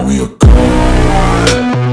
me a god.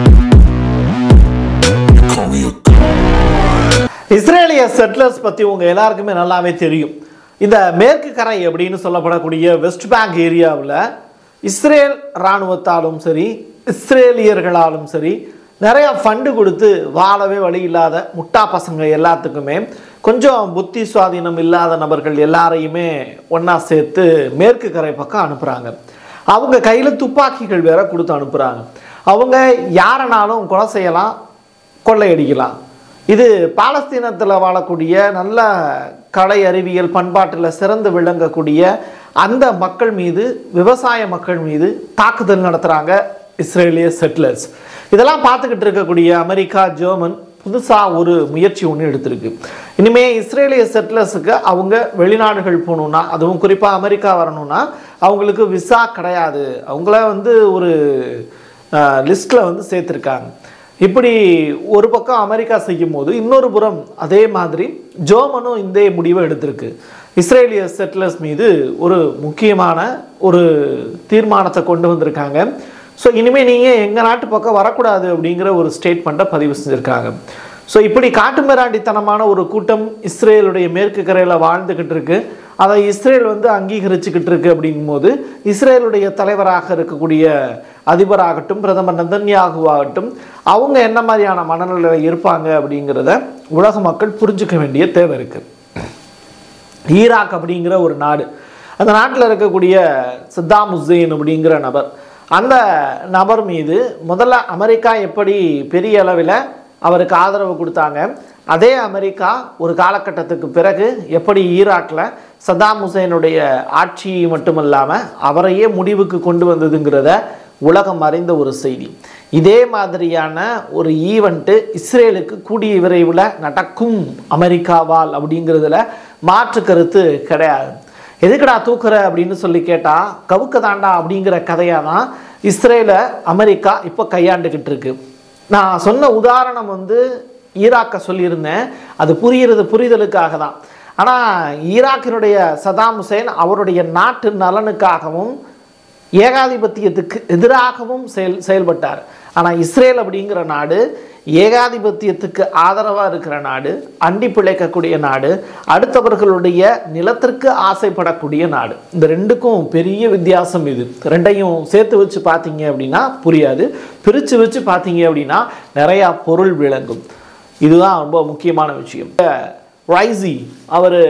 You call me a god. இஸ்ரேலிய settlers பற்றி உங்கள் எல்லாருக்குமே நல்லாவே தெரியும் இந்த மேற்கு கரை அப்படின்னு சொல்லப்படக்கூடிய வெஸ்ட் பேங்க் ஏரியாவில் இஸ்ரேல் இராணுவத்தாலும் சரி இஸ்ரேலியர்களாலும் சரி நிறைய ஃபண்டு கொடுத்து வாழவே வழி இல்லாத முட்டா பசங்க எல்லாத்துக்குமே கொஞ்சம் புத்தி சுவாதீனம் இல்லாத நபர்கள் எல்லாரையுமே ஒன்றா சேர்த்து மேற்கு கரை பக்கம் அனுப்புகிறாங்க அவங்க கையில் துப்பாக்கிகள் வேற கொடுத்து அனுப்புகிறாங்க அவங்க யாரனாலும் கொலை செய்யலாம் கொள்ளையடிக்கலாம் இது பாலஸ்தீனத்தில் வாழக்கூடிய நல்ல கலை அறிவியல் பண்பாட்டில் சிறந்து விளங்கக்கூடிய அந்த மக்கள் மீது விவசாய மக்கள் மீது தாக்குதல் நடத்துகிறாங்க இஸ்ரேலிய செட்டிலர்ஸ் இதெல்லாம் பார்த்துக்கிட்டு இருக்கக்கூடிய அமெரிக்கா ஜெர்மன் புதுசாக ஒரு முயற்சி ஒன்று எடுத்திருக்கு இனிமே இஸ்ரேலிய செட்டிலர்ஸுக்கு அவங்க வெளிநாடுகள் போகணுன்னா அதுவும் குறிப்பாக அமெரிக்கா வரணும்னா அவங்களுக்கு விசா கிடையாது அவங்கள வந்து ஒரு லிஸ்ட்டில் வந்து சேர்த்துருக்காங்க இப்படி ஒரு பக்கம் அமெரிக்கா செய்யும் போது இன்னொரு புறம் அதே மாதிரி ஜோமனும் இந்த முடிவை எடுத்திருக்கு இஸ்ரேலிய செட்டிலர்ஸ் மீது ஒரு முக்கியமான ஒரு தீர்மானத்தை கொண்டு வந்திருக்காங்க ஸோ இனிமேல் நீங்கள் எங்கள் நாட்டு பக்கம் வரக்கூடாது அப்படிங்கிற ஒரு ஸ்டேட்மெண்ட்டை பதிவு செஞ்சுருக்காங்க ஸோ இப்படி காட்டுமிராண்டித்தனமான ஒரு கூட்டம் இஸ்ரேலுடைய மேற்கு கரையில் வாழ்ந்துக்கிட்டு இருக்கு அதை இஸ்ரேல் வந்து அங்கீகரிச்சுக்கிட்டு இருக்கு அப்படிங்கும்போது இஸ்ரேலுடைய தலைவராக இருக்கக்கூடிய அதிபராகட்டும் பிரதமர் நந்தன்யாகு ஆகட்டும் அவங்க என்ன மாதிரியான மனநிலையில் இருப்பாங்க அப்படிங்கிறத உலக மக்கள் புரிஞ்சுக்க வேண்டிய தேவை இருக்குது ஈராக் அப்படிங்கிற ஒரு நாடு அந்த நாட்டில் இருக்கக்கூடிய சத்தாம் ஹுசைன் அப்படிங்கிற நபர் அந்த நபர் மீது முதல்ல அமெரிக்கா எப்படி பெரிய அளவில் அவருக்கு ஆதரவு கொடுத்தாங்க அதே அமெரிக்கா ஒரு காலகட்டத்துக்கு பிறகு எப்படி ஈராக்கில் சதாம் ஹுசைனுடைய ஆட்சி மட்டுமல்லாமல் அவரையே முடிவுக்கு கொண்டு வந்ததுங்கிறத உலகம் அறிந்த ஒரு செய்தி இதே மாதிரியான ஒரு ஈவெண்ட்டு இஸ்ரேலுக்கு கூடிய விரைவில் நடக்கும் அமெரிக்காவால் அப்படிங்கிறதுல மாற்று கருத்து கிடையாது எதுக்குடா தூக்குற அப்படின்னு சொல்லி கேட்டால் கவுக்க தாண்டா அப்படிங்கிற கதையாக தான் இஸ்ரேலை அமெரிக்கா இப்போ கையாண்டுக்கிட்டு இருக்கு நான் சொன்ன உதாரணம் வந்து ஈராக்கை சொல்லியிருந்தேன் அது புரிகிறது புரிதலுக்காக தான் ஆனால் ஈராக்கினுடைய சதாம் ஹுசேன் அவருடைய நாட்டு நலனுக்காகவும் ஏகாதிபத்தியத்துக்கு எதிராகவும் செயல் செயல்பட்டார் ஆனால் இஸ்ரேல் அப்படிங்கிற நாடு ஏகாதிபத்தியத்துக்கு ஆதரவாக இருக்கிற நாடு அண்டி பிழைக்கக்கூடிய நாடு அடுத்தவர்களுடைய நிலத்திற்கு ஆசைப்படக்கூடிய நாடு இந்த ரெண்டுக்கும் பெரிய வித்தியாசம் இது ரெண்டையும் சேர்த்து வச்சு பார்த்தீங்க அப்படின்னா புரியாது பிரித்து வச்சு பார்த்தீங்க அப்படின்னா நிறையா பொருள் விளங்கும் இதுதான் ரொம்ப முக்கியமான விஷயம் ரைசி அவர்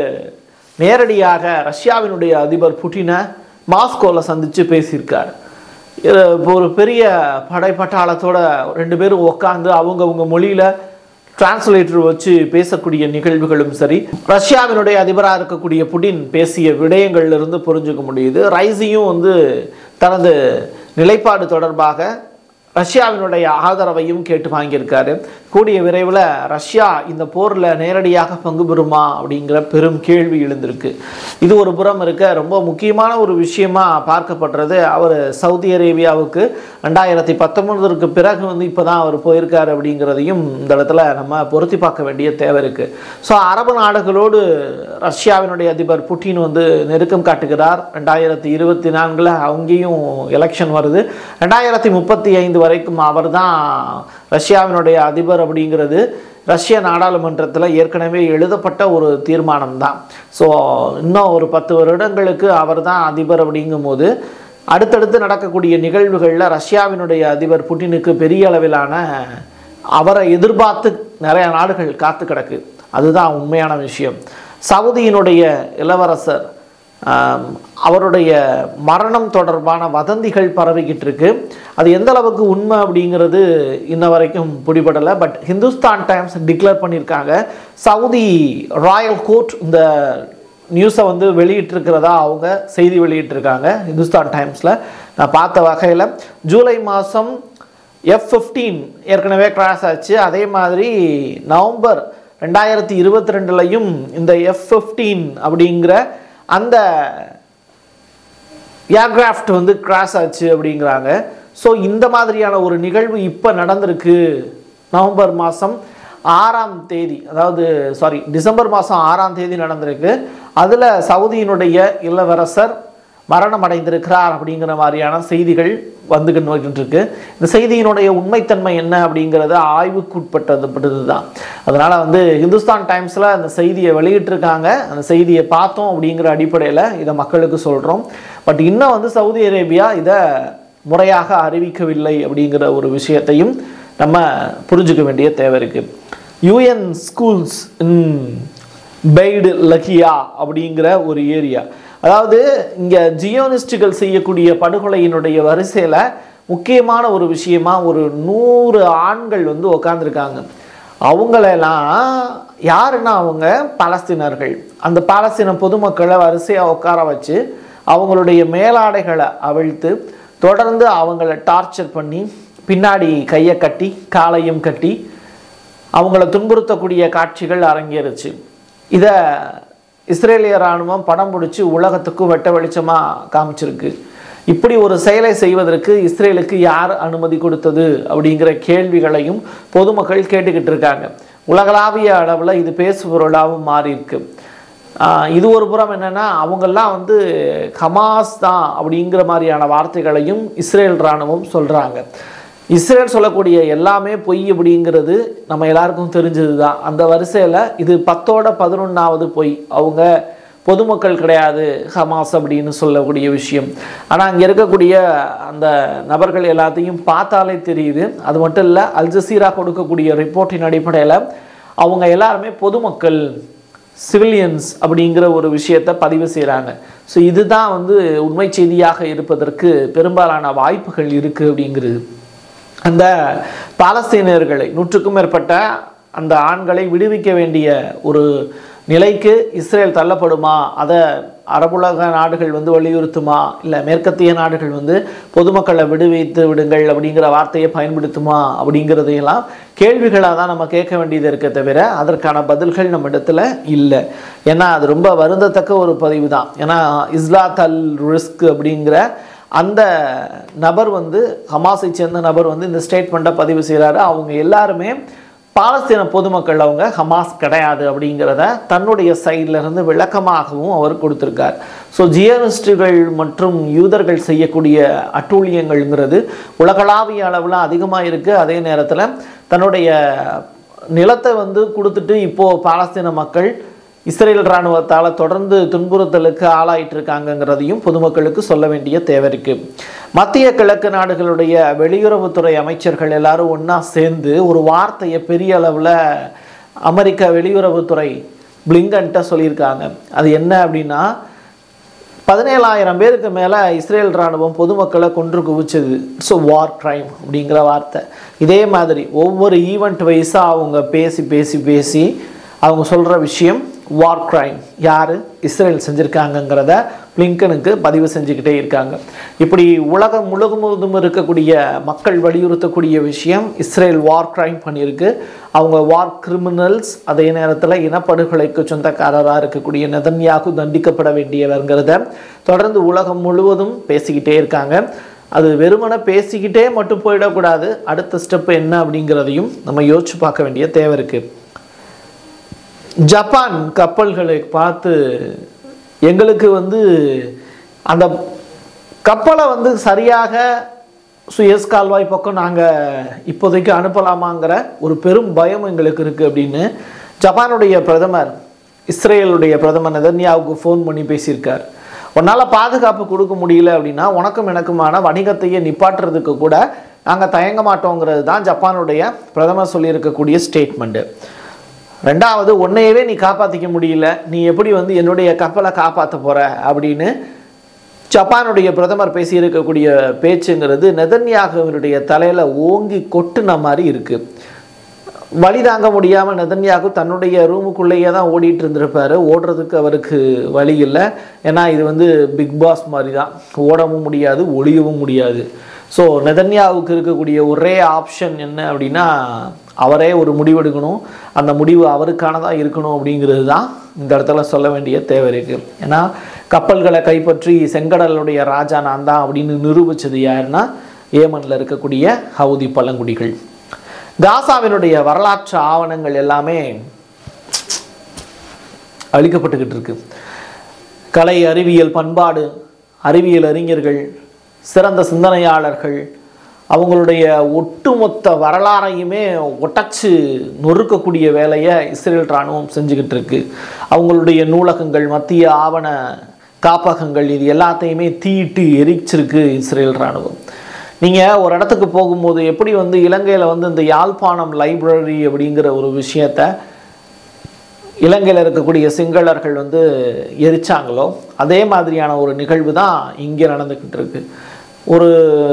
நேரடியாக ரஷ்யாவினுடைய அதிபர் புட்டினை மாஸ்கோவில் சந்தித்து பேசியிருக்கார் இது இப்போ ஒரு பெரிய படைப்பட்டாளத்தோட ரெண்டு பேரும் உட்காந்து அவங்கவுங்க மொழியில் டிரான்ஸ்லேட்டர் வச்சு பேசக்கூடிய நிகழ்வுகளும் சரி ரஷ்யாவினுடைய அதிபராக இருக்கக்கூடிய புடின் பேசிய விடயங்கள்ல இருந்து புரிஞ்சுக்க முடியுது ரைசியும் வந்து தனது நிலைப்பாடு தொடர்பாக ரஷ்யாவினுடைய ஆதரவையும் கேட்டு வாங்கியிருக்காரு கூடிய விரைவில் ரஷ்யா இந்த போரில் நேரடியாக பங்கு பெறுமா அப்படிங்கிற பெரும் கேள்வி எழுந்திருக்கு இது ஒரு புறம் இருக்க ரொம்ப முக்கியமான ஒரு விஷயமா பார்க்கப்படுறது அவர் சவுதி அரேபியாவுக்கு ரெண்டாயிரத்தி பத்தொன்பதற்கு பிறகு வந்து இப்போ தான் அவர் போயிருக்காரு அப்படிங்கிறதையும் இந்த இடத்துல நம்ம பொருத்தி பார்க்க வேண்டிய தேவை இருக்குது ஸோ அரபு நாடுகளோடு ரஷ்யாவினுடைய அதிபர் புட்டின் வந்து நெருக்கம் காட்டுகிறார் ரெண்டாயிரத்தி இருபத்தி நான்கில் அங்கேயும் எலெக்ஷன் வருது ரெண்டாயிரத்தி முப்பத்தி ஐந்து வரைக்கும் அவர் தான் ரஷ்யாவினுடைய அதிபர் அப்படிங்கிறது ரஷ்ய நாடாளுமன்றத்தில் ஏற்கனவே எழுதப்பட்ட ஒரு தீர்மானம் தான் ஸோ இன்னும் ஒரு பத்து வருடங்களுக்கு அவர் தான் அதிபர் அப்படிங்கும்போது அடுத்தடுத்து நடக்கக்கூடிய நிகழ்வுகளில் ரஷ்யாவினுடைய அதிபர் புட்டினுக்கு பெரிய அளவிலான அவரை எதிர்பார்த்து நிறைய நாடுகள் காத்து கிடக்கு அதுதான் உண்மையான விஷயம் சவுதியினுடைய இளவரசர் ஆம், அவருடைய மரணம் தொடர்பான வதந்திகள் பரவிக்கிட்டு இருக்கு அது எந்த அளவுக்கு உண்மை அப்படிங்கிறது இன்ன வரைக்கும் பிடிபடலை பட் ஹிந்துஸ்தான் டைம்ஸ் டிக்ளேர் பண்ணியிருக்காங்க சவுதி ராயல் கோர்ட் இந்த நியூஸை வந்து வெளியிட்டிருக்கிறதா அவங்க செய்தி வெளியிட்டிருக்காங்க ஹிந்துஸ்தான் டைம்ஸில் நான் பார்த்த வகையில் ஜூலை மாதம் எஃப் ஃபிஃப்டீன் ஏற்கனவே கிராஸ் ஆச்சு அதே மாதிரி நவம்பர் ரெண்டாயிரத்தி இருபத்தி ரெண்டுலையும் இந்த எஃப் ஃபிஃப்டீன் அப்படிங்கிற அந்த ஏர்கிராஃப்ட் வந்து கிராஸ் ஆச்சு அப்படிங்கிறாங்க ஸோ இந்த மாதிரியான ஒரு நிகழ்வு இப்போ நடந்திருக்கு நவம்பர் மாதம் ஆறாம் தேதி அதாவது சாரி டிசம்பர் மாதம் ஆறாம் தேதி நடந்திருக்கு அதில் சவுதியினுடைய இளவரசர் மரணம் அடைந்திருக்கிறார் அப்படிங்கிற மாதிரியான செய்திகள் வந்துகிட்டு இருக்கு இந்த செய்தியினுடைய உண்மைத்தன்மை என்ன அப்படிங்கிறது ஆய்வுக்குட்பட்டது தான் அதனால் வந்து இந்துஸ்தான் டைம்ஸில் அந்த செய்தியை வெளியிட்டிருக்காங்க அந்த செய்தியை பார்த்தோம் அப்படிங்கிற அடிப்படையில் இதை மக்களுக்கு சொல்கிறோம் பட் இன்னும் வந்து சவுதி அரேபியா இதை முறையாக அறிவிக்கவில்லை அப்படிங்கிற ஒரு விஷயத்தையும் நம்ம புரிஞ்சுக்க வேண்டிய தேவை இருக்குது UN schools in Beit Lahia அப்படிங்கிற ஒரு ஏரியா அதாவது இங்கே ஜியோனிஸ்டுகள் செய்யக்கூடிய படுகொலையினுடைய வரிசையில் முக்கியமான ஒரு விஷயமா ஒரு நூறு ஆண்கள் வந்து உக்காந்துருக்காங்க அவங்களெல்லாம் யாருன்னா அவங்க பாலஸ்தீனர்கள் அந்த பாலஸ்தீன பொதுமக்களை வரிசையாக உட்கார வச்சு அவங்களுடைய மேலாடைகளை அவிழ்த்து தொடர்ந்து அவங்கள டார்ச்சர் பண்ணி பின்னாடி கையை கட்டி காலையும் கட்டி அவங்கள துன்புறுத்தக்கூடிய காட்சிகள் அரங்கேறுச்சு இதை இஸ்ரேலிய இராணுவம் படம் பிடிச்சி உலகத்துக்கும் வெட்ட வெளிச்சமாக காமிச்சிருக்கு இப்படி ஒரு செயலை செய்வதற்கு இஸ்ரேலுக்கு யார் அனுமதி கொடுத்தது அப்படிங்கிற கேள்விகளையும் பொதுமக்கள் கேட்டுக்கிட்டு இருக்காங்க உலகளாவிய அளவில் இது பேசுபொருளாகவும் மாறி இருக்கு ஆஹ் இது ஒரு புறம் என்னன்னா அவங்கெல்லாம் வந்து ஹமாஸ் தான் அப்படிங்கிற மாதிரியான வார்த்தைகளையும் இஸ்ரேல் இராணுவம் சொல்கிறாங்க இஸ்ரேல் சொல்லக்கூடிய எல்லாமே பொய் அப்படிங்கிறது நம்ம எல்லாருக்கும் தெரிஞ்சது தான் அந்த வரிசையில் இது பத்தோட பதினொன்றாவது பொய் அவங்க பொதுமக்கள் கிடையாது ஹமாஸ் அப்படின்னு சொல்லக்கூடிய விஷயம் ஆனால் அங்கே இருக்கக்கூடிய அந்த நபர்கள் எல்லாத்தையும் பார்த்தாலே தெரியுது அது மட்டும் இல்லை அல் ஜசீரா கொடுக்கக்கூடிய ரிப்போர்ட்டின் அடிப்படையில் அவங்க எல்லாருமே பொதுமக்கள் சிவிலியன்ஸ் அப்படிங்கிற ஒரு விஷயத்தை பதிவு செய்கிறாங்க ஸோ இதுதான் வந்து உண்மை செய்தியாக இருப்பதற்கு பெரும்பாலான வாய்ப்புகள் இருக்குது அப்படிங்கிறது அந்த பாலஸ்தீனியர்களை நூற்றுக்கும் மேற்பட்ட அந்த ஆண்களை விடுவிக்க வேண்டிய ஒரு நிலைக்கு இஸ்ரேல் தள்ளப்படுமா அதை அரபுலக நாடுகள் வந்து வலியுறுத்துமா இல்லை மேற்கத்திய நாடுகள் வந்து பொதுமக்களை விடுவித்து விடுங்கள் அப்படிங்கிற வார்த்தையை பயன்படுத்துமா அப்படிங்கிறதையெல்லாம் கேள்விகளாக தான் நம்ம கேட்க வேண்டியது இருக்க தவிர அதற்கான பதில்கள் நம்ம இடத்துல இல்லை ஏன்னா அது ரொம்ப வருந்தத்தக்க ஒரு பதிவு தான் ஏன்னா இஸ்லாத் அல் ரிஸ்க் அப்படிங்கிற அந்த நபர் வந்து ஹமாஸை சேர்ந்த நபர் வந்து இந்த ஸ்டேட்மெண்ட்டை பதிவு செய்கிறாரு அவங்க எல்லாருமே பாலஸ்தீன பொதுமக்கள் அவங்க ஹமாஸ் கிடையாது அப்படிங்கிறத தன்னுடைய சைடில் இருந்து விளக்கமாகவும் அவர் கொடுத்துருக்கார் ஸோ ஜியனிஸ்டுகள் மற்றும் யூதர்கள் செய்யக்கூடிய அட்டூழியங்கள்ங்கிறது உலகளாவிய அளவில் அதிகமாக இருக்குது அதே நேரத்தில் தன்னுடைய நிலத்தை வந்து கொடுத்துட்டு இப்போது பாலஸ்தீன மக்கள் இஸ்ரேல் இராணுவத்தால் தொடர்ந்து துன்புறுத்தலுக்கு ஆளாயிட்டு இருக்காங்கங்கிறதையும் பொதுமக்களுக்கு சொல்ல வேண்டிய தேவை இருக்கு மத்திய கிழக்கு நாடுகளுடைய வெளியுறவுத்துறை அமைச்சர்கள் எல்லாரும் ஒன்றா சேர்ந்து ஒரு வார்த்தையை பெரிய அளவில் அமெரிக்க வெளியுறவுத்துறை பிளிங்கன்ட்ட சொல்லியிருக்காங்க அது என்ன அப்படின்னா பதினேழாயிரம் பேருக்கு மேலே இஸ்ரேல் இராணுவம் பொதுமக்களை கொன்று குவிச்சது இட்ஸ் வார் க்ரைம் அப்படிங்கிற வார்த்தை இதே மாதிரி ஒவ்வொரு ஈவெண்ட் வைஸாக அவங்க பேசி பேசி பேசி அவங்க சொல்கிற விஷயம் வார் க்ரைம் யார் இஸ்ரேல் செஞ்சுருக்காங்கங்கிறத பிளிங்கனுக்கு பதிவு செஞ்சுக்கிட்டே இருக்காங்க இப்படி உலகம் முழுவதும் இருக்கக்கூடிய மக்கள் வலியுறுத்தக்கூடிய விஷயம் இஸ்ரேல் வார் க்ரைம் பண்ணியிருக்கு அவங்க வார் கிரிமினல்ஸ் அதே நேரத்தில் இனப்படுகொலைக்கு சொந்தக்காரராக இருக்கக்கூடிய நெதன்யாகு தண்டிக்கப்பட வேண்டியவர்ங்கிறத தொடர்ந்து உலகம் முழுவதும் பேசிக்கிட்டே இருக்காங்க அது வெறுமனே பேசிக்கிட்டே மட்டும் போயிடக்கூடாது அடுத்த ஸ்டெப் என்ன அப்படிங்கிறதையும் நம்ம யோசிச்சு பார்க்க வேண்டிய தேவை இருக்குது ஜப்பான் கப்பல்களை பார்த்து எங்களுக்கு வந்து அந்த கப்பலை வந்து சரியாக சுயஸ் கால்வாய் பக்கம் நாங்கள் இப்போதைக்கு அனுப்பலாமாங்கிற ஒரு பெரும் பயம் எங்களுக்கு இருக்குது அப்படின்னு ஜப்பானுடைய பிரதமர் இஸ்ரேலுடைய பிரதமர் நெதன்யாவுக்கு ஃபோன் பண்ணி பேசியிருக்கார் உன்னால் பாதுகாப்பு கொடுக்க முடியல அப்படின்னா உனக்கும் எனக்குமான வணிகத்தையே நிப்பாட்டுறதுக்கு கூட நாங்கள் தயங்க மாட்டோங்கிறது தான் ஜப்பானுடைய பிரதமர் சொல்லியிருக்கக்கூடிய ஸ்டேட்மெண்ட்டு ரெண்டாவது உன்னையவே நீ காப்பாற்றிக்க முடியல நீ எப்படி வந்து என்னுடைய கப்பலை காப்பாற்ற போகிற அப்படின்னு ஜப்பானுடைய பிரதமர் பேசியிருக்கக்கூடிய பேச்சுங்கிறது நெதன்யாகுவினுடைய தலையில் ஓங்கி கொட்டுன மாதிரி இருக்குது வழி தாங்க முடியாமல் நெதன்யாகு தன்னுடைய ரூமுக்குள்ளேயே தான் ஓடிட்டு இருந்திருப்பாரு ஓடுறதுக்கு அவருக்கு வழி இல்லை ஏன்னா இது வந்து பிக் பாஸ் மாதிரி தான் ஓடவும் முடியாது ஒளியவும் முடியாது ஸோ நெதன்யாவுக்கு இருக்கக்கூடிய ஒரே ஆப்ஷன் என்ன அப்படின்னா அவரே ஒரு முடிவெடுக்கணும் அந்த முடிவு அவருக்கானதாக இருக்கணும் அப்படிங்கிறது தான் இந்த இடத்துல சொல்ல வேண்டிய தேவை இருக்குது ஏன்னா கப்பல்களை கைப்பற்றி செங்கடலுடைய ராஜா நான் தான் அப்படின்னு நிரூபித்தது யாருன்னா ஏமனில் இருக்கக்கூடிய ஹவுதி பழங்குடிகள் காசாவினுடைய வரலாற்று ஆவணங்கள் எல்லாமே அழிக்கப்பட்டுக்கிட்டு இருக்கு கலை அறிவியல் பண்பாடு அறிவியல் அறிஞர்கள் சிறந்த சிந்தனையாளர்கள் அவங்களுடைய ஒட்டுமொத்த வரலாறையுமே ஒட்டச்சு நொறுக்கக்கூடிய வேலையை இஸ்ரேல் இராணுவம் செஞ்சுக்கிட்டு இருக்கு அவங்களுடைய நூலகங்கள் மத்திய ஆவண காப்பகங்கள் இது எல்லாத்தையுமே தீயிட்டு எரிச்சிருக்கு இஸ்ரேல் இராணுவம் நீங்கள் ஒரு இடத்துக்கு போகும்போது எப்படி வந்து இலங்கையில் வந்து இந்த யாழ்ப்பாணம் லைப்ரரி அப்படிங்கிற ஒரு விஷயத்தை இலங்கையில் இருக்கக்கூடிய சிங்களர்கள் வந்து எரிச்சாங்களோ அதே மாதிரியான ஒரு நிகழ்வு தான் இங்கே நடந்துக்கிட்டு இருக்கு ஒரு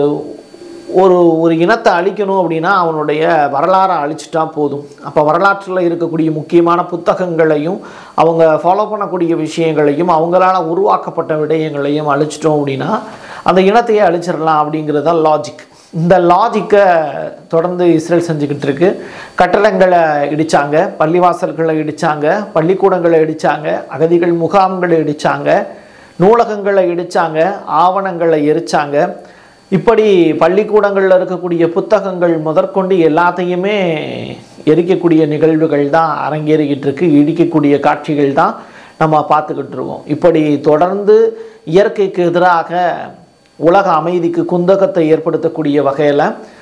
ஒரு ஒரு இனத்தை அழிக்கணும் அப்படின்னா அவனுடைய வரலாறை அழிச்சிட்டா போதும் அப்போ வரலாற்றில் இருக்கக்கூடிய முக்கியமான புத்தகங்களையும் அவங்க ஃபாலோ பண்ணக்கூடிய விஷயங்களையும் அவங்களால உருவாக்கப்பட்ட விடயங்களையும் அழிச்சிட்டோம் அப்படின்னா அந்த இனத்தையே அழிச்சிடலாம் அப்படிங்கிறது தான் லாஜிக் இந்த லாஜிக்கை தொடர்ந்து இஸ்ரேல் செஞ்சுக்கிட்டு இருக்கு கட்டடங்களை இடிச்சாங்க பள்ளிவாசல்களை இடிச்சாங்க பள்ளிக்கூடங்களை இடிச்சாங்க அகதிகள் முகாம்களை இடிச்சாங்க நூலகங்களை இடிச்சாங்க ஆவணங்களை எரிச்சாங்க இப்படி பள்ளிக்கூடங்களில் இருக்கக்கூடிய புத்தகங்கள் முதற்கொண்டு எல்லாத்தையுமே எரிக்கக்கூடிய நிகழ்வுகள் தான் அரங்கேறிக்கிட்டு இருக்கு இடிக்கக்கூடிய காட்சிகள் தான் நம்ம பார்த்துக்கிட்டு இருக்கோம் இப்படி தொடர்ந்து இயற்கைக்கு எதிராக உலக அமைதிக்கு குந்தகத்தை ஏற்படுத்தக்கூடிய வகையில்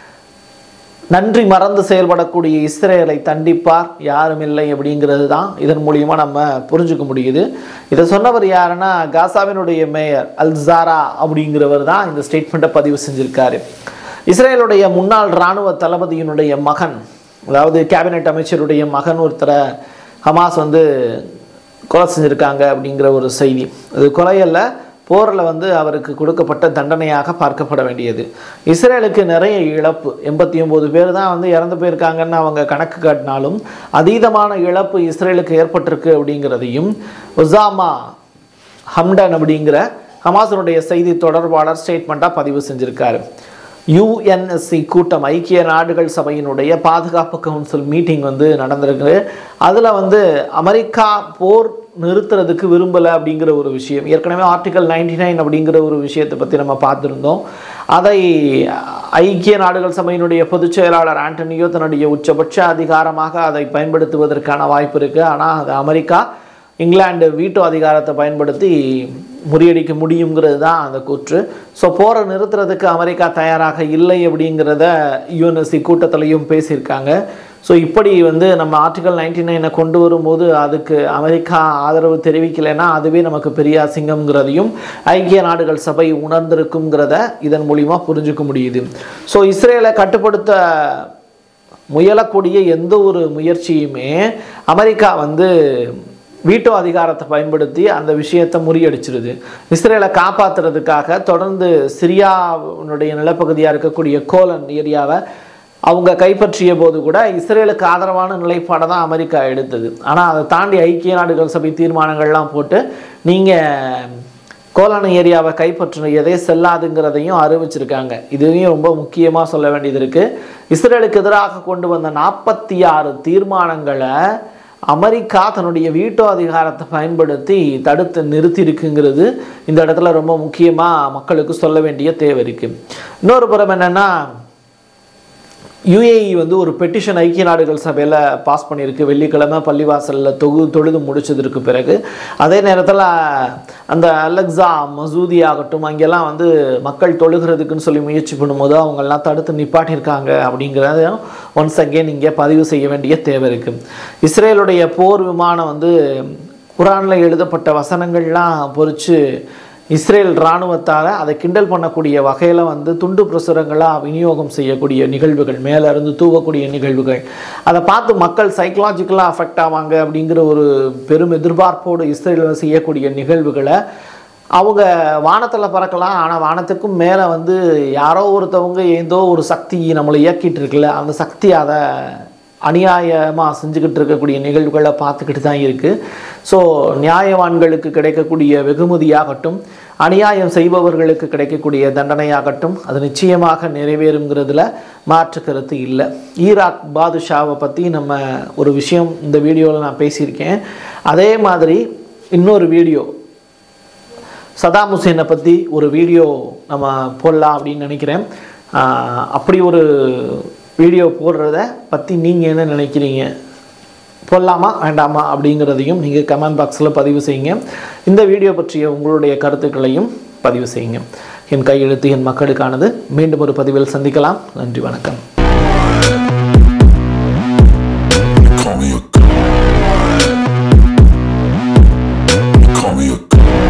நன்றி மறந்து செயல்படக்கூடிய இஸ்ரேலை தண்டிப்பார் யாரும் இல்லை அப்படிங்கிறது தான் இதன் மூலியமா நம்ம புரிஞ்சுக்க முடியுது இதை சொன்னவர் யாருன்னா காசாவினுடைய மேயர் அல்சாரா அப்படிங்கிறவர் தான் இந்த ஸ்டேட்மெண்ட்டை பதிவு செஞ்சிருக்காரு இஸ்ரேலுடைய முன்னாள் இராணுவ தளபதியினுடைய மகன் அதாவது கேபினெட் அமைச்சருடைய மகன் ஒருத்தரை ஹமாஸ் வந்து கொலை செஞ்சுருக்காங்க அப்படிங்கிற ஒரு செய்தி அது கொலையல்ல போரில் வந்து அவருக்கு கொடுக்கப்பட்ட தண்டனையாக பார்க்கப்பட வேண்டியது இஸ்ரேலுக்கு நிறைய இழப்பு எண்பத்தி ஒம்பது பேர் தான் வந்து இறந்து போயிருக்காங்கன்னு அவங்க கணக்கு காட்டினாலும் அதீதமான இழப்பு இஸ்ரேலுக்கு ஏற்பட்டிருக்கு அப்படிங்கிறதையும் ஒசாமா ஹம்டன் அப்படிங்கிற ஹமாஸனுடைய செய்தி தொடர்பாளர் ஸ்டேட்மெண்ட்டாக பதிவு செஞ்சுருக்காரு யுஎன்எஸ்சி கூட்டம் ஐக்கிய நாடுகள் சபையினுடைய பாதுகாப்பு கவுன்சில் மீட்டிங் வந்து நடந்திருக்கு அதில் வந்து அமெரிக்கா போர் நிறுத்துறதுக்கு விரும்பலை அப்படிங்கிற ஒரு விஷயம் ஏற்கனவே ஆர்டிகல் நைன்டி நைன் அப்படிங்கிற ஒரு விஷயத்தை பற்றி நம்ம பார்த்துருந்தோம் அதை ஐக்கிய நாடுகள் சபையினுடைய பொதுச் செயலாளர் ஆண்டனியோ தன்னுடைய உச்சபட்ச அதிகாரமாக அதை பயன்படுத்துவதற்கான வாய்ப்பு இருக்குது ஆனால் அது அமெரிக்கா இங்கிலாந்து வீட்டோ அதிகாரத்தை பயன்படுத்தி முறியடிக்க முடியுங்கிறது தான் அந்த கூற்று ஸோ போரை நிறுத்துறதுக்கு அமெரிக்கா தயாராக இல்லை அப்படிங்கிறத யூஎன்எஸ்சி கூட்டத்திலையும் பேசியிருக்காங்க ஸோ இப்படி வந்து நம்ம ஆர்டிகல் நைன்டி நைனை கொண்டு வரும்போது அதுக்கு அமெரிக்கா ஆதரவு தெரிவிக்கலைன்னா அதுவே நமக்கு பெரிய அசிங்கம்ங்கிறதையும் ஐக்கிய நாடுகள் சபை உணர்ந்திருக்குங்கிறத இதன் மூலிமா புரிஞ்சுக்க முடியுது ஸோ இஸ்ரேலை கட்டுப்படுத்த முயலக்கூடிய எந்த ஒரு முயற்சியுமே அமெரிக்கா வந்து வீட்டோ அதிகாரத்தை பயன்படுத்தி அந்த விஷயத்தை முறியடிச்சிருது இஸ்ரேலை காப்பாற்றுறதுக்காக தொடர்ந்து சிரியாவுடைய நிலப்பகுதியாக இருக்கக்கூடிய கோலன் ஏரியாவை அவங்க கைப்பற்றிய போது கூட இஸ்ரேலுக்கு ஆதரவான நிலைப்பாடை தான் அமெரிக்கா எடுத்தது ஆனால் அதை தாண்டி ஐக்கிய நாடுகள் சபை தீர்மானங்கள்லாம் போட்டு நீங்கள் கோலான ஏரியாவை கைப்பற்றின எதே செல்லாதுங்கிறதையும் அறிவிச்சிருக்காங்க இதையும் ரொம்ப முக்கியமாக சொல்ல வேண்டியது இருக்குது இஸ்ரேலுக்கு எதிராக கொண்டு வந்த நாற்பத்தி ஆறு தீர்மானங்களை அமெரிக்கா தன்னுடைய வீட்டோ அதிகாரத்தை பயன்படுத்தி தடுத்து நிறுத்தியிருக்குங்கிறது இந்த இடத்துல ரொம்ப முக்கியமாக மக்களுக்கு சொல்ல வேண்டிய தேவை இருக்குது இன்னொரு புறம் என்னென்னா யுஏஇ வந்து ஒரு பெட்டிஷன் ஐக்கிய நாடுகள் சபையில் பாஸ் பண்ணியிருக்கு வெள்ளிக்கிழமை பள்ளிவாசலில் தொகு தொழுது முடிச்சதற்கு பிறகு அதே நேரத்தில் அந்த அலெக்சா மசூதி ஆகட்டும் அங்கெல்லாம் வந்து மக்கள் தொழுகிறதுக்குன்னு சொல்லி முயற்சி பண்ணும்போது அவங்கெல்லாம் தடுத்து நிப்பாட்டியிருக்காங்க அப்படிங்கிறத ஒன்ஸ் அகேன் இங்கே பதிவு செய்ய வேண்டிய தேவை இருக்குது இஸ்ரேலுடைய போர் விமானம் வந்து குரானில் எழுதப்பட்ட வசனங்கள்லாம் பொறிச்சு இஸ்ரேல் இராணுவத்தால் அதை கிண்டல் பண்ணக்கூடிய வகையில் வந்து துண்டு பிரசுரங்களாக விநியோகம் செய்யக்கூடிய நிகழ்வுகள் மேலே இருந்து தூவக்கூடிய நிகழ்வுகள் அதை பார்த்து மக்கள் சைக்கலாஜிக்கலாக அஃபெக்ட் ஆவாங்க அப்படிங்கிற ஒரு பெரும் எதிர்பார்ப்போடு இஸ்ரேல் செய்யக்கூடிய நிகழ்வுகளை அவங்க வானத்தில் பறக்கலாம் ஆனால் வானத்துக்கும் மேலே வந்து யாரோ ஒருத்தவங்க ஏதோ ஒரு சக்தி நம்மளை இயக்கிட்டு இருக்குல்ல அந்த சக்தி அதை அநியாயமாக செஞ்சுக்கிட்டு இருக்கக்கூடிய நிகழ்வுகளை பார்த்துக்கிட்டு தான் இருக்குது ஸோ நியாயவான்களுக்கு கிடைக்கக்கூடிய வெகுமதியாகட்டும் அநியாயம் செய்பவர்களுக்கு கிடைக்கக்கூடிய தண்டனையாகட்டும் அது நிச்சயமாக நிறைவேறுங்கிறதுல மாற்று கருத்து இல்லை ஈராக் பாதுஷாவை பற்றி நம்ம ஒரு விஷயம் இந்த வீடியோவில் நான் பேசியிருக்கேன் அதே மாதிரி இன்னொரு வீடியோ சதாம் ஹுசேனை பற்றி ஒரு வீடியோ நம்ம போடலாம் அப்படின்னு நினைக்கிறேன் ஆஹ் அப்படி ஒரு வீடியோ போடுறத பற்றி நீங்கள் என்ன நினைக்கிறீங்க போடலாமா வேண்டாமா அப்படிங்கிறதையும் நீங்கள் கமெண்ட் பாக்ஸில் பதிவு செய்யுங்க இந்த வீடியோ பற்றிய உங்களுடைய கருத்துக்களையும் பதிவு செய்யுங்க என் கையெழுத்து என் மக்களுக்கானது மீண்டும் ஒரு பதிவில் சந்திக்கலாம் நன்றி வணக்கம் Call me a god. Call me a god.